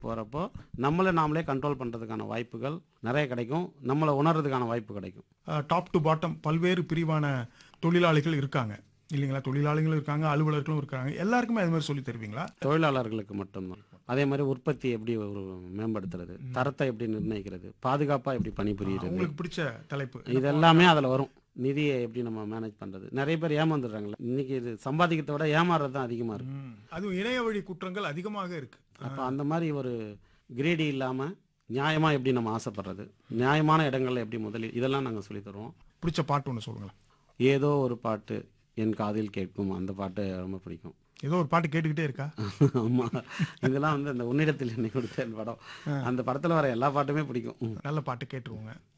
போகிறப்போ நம்மளை நாமளே கண்ட்ரோல் பண்ணுறதுக்கான வாய்ப்புகள் நிறைய கிடைக்கும் நம்மளை உணர்றதுக்கான வாய்ப்பு கிடைக்கும் டாப் டு பாட்டம் பல்வேறு பிரிவான தொழிலாளிகள் இருக்காங்க இல்லைங்களா தொழிலாளிகளும் இருக்காங்க அலுவலர்களும் இருக்காங்க எல்லாருக்குமே அது மாதிரி சொல்லி தருவீங்களா தொழிலாளர்களுக்கு மட்டும்தான் அதே மாதிரி உற்பத்தி எப்படி ஒரு மேம்படுத்துறது தரத்தை எப்படி நிர்ணயிக்கிறது பாதுகாப்பாக எப்படி பணிபுரியுறது உங்களுக்கு பிடிச்ச தலைப்பு இது எல்லாமே அதில் வரும் நிதியை எப்படி நம்ம மேனேஜ் பண்ணுறது நிறைய பேர் ஏமாந்துடுறாங்களே இன்னைக்கு இது சம்பாதிக்கிறத விட ஏமாறுறது தான் அதிகமாக இருக்கு ம். அதுவும் இணைய வழி குற்றங்கள் அதிகமாக இருக்கு அப்போ அந்த மாதிரி ஒரு கிரேடி இல்லாமல் நியாயமாக எப்படி நம்ம ஆசைப்படுறது நியாயமான இடங்கள்ல எப்படி முதலில் இதெல்லாம் நாங்கள் சொல்லி தருவோம் பிடிச்ச பாட்டு ஒன்று சொல்லுங்களேன் ஏதோ ஒரு பாட்டு என் காதில் கேட்கும் அந்த பாட்டு ரொம்ப பிடிக்கும் ஏதோ ஒரு பாட்டு கேட்டுக்கிட்டே இருக்கா ஆமா இதெல்லாம் வந்து அந்த உன்னிடத்தில் என்னை கொடுத்த படம் அந்த படத்துல வர எல்லா பாட்டுமே பிடிக்கும் நல்ல பாட்டு கேட்டுருவோங்க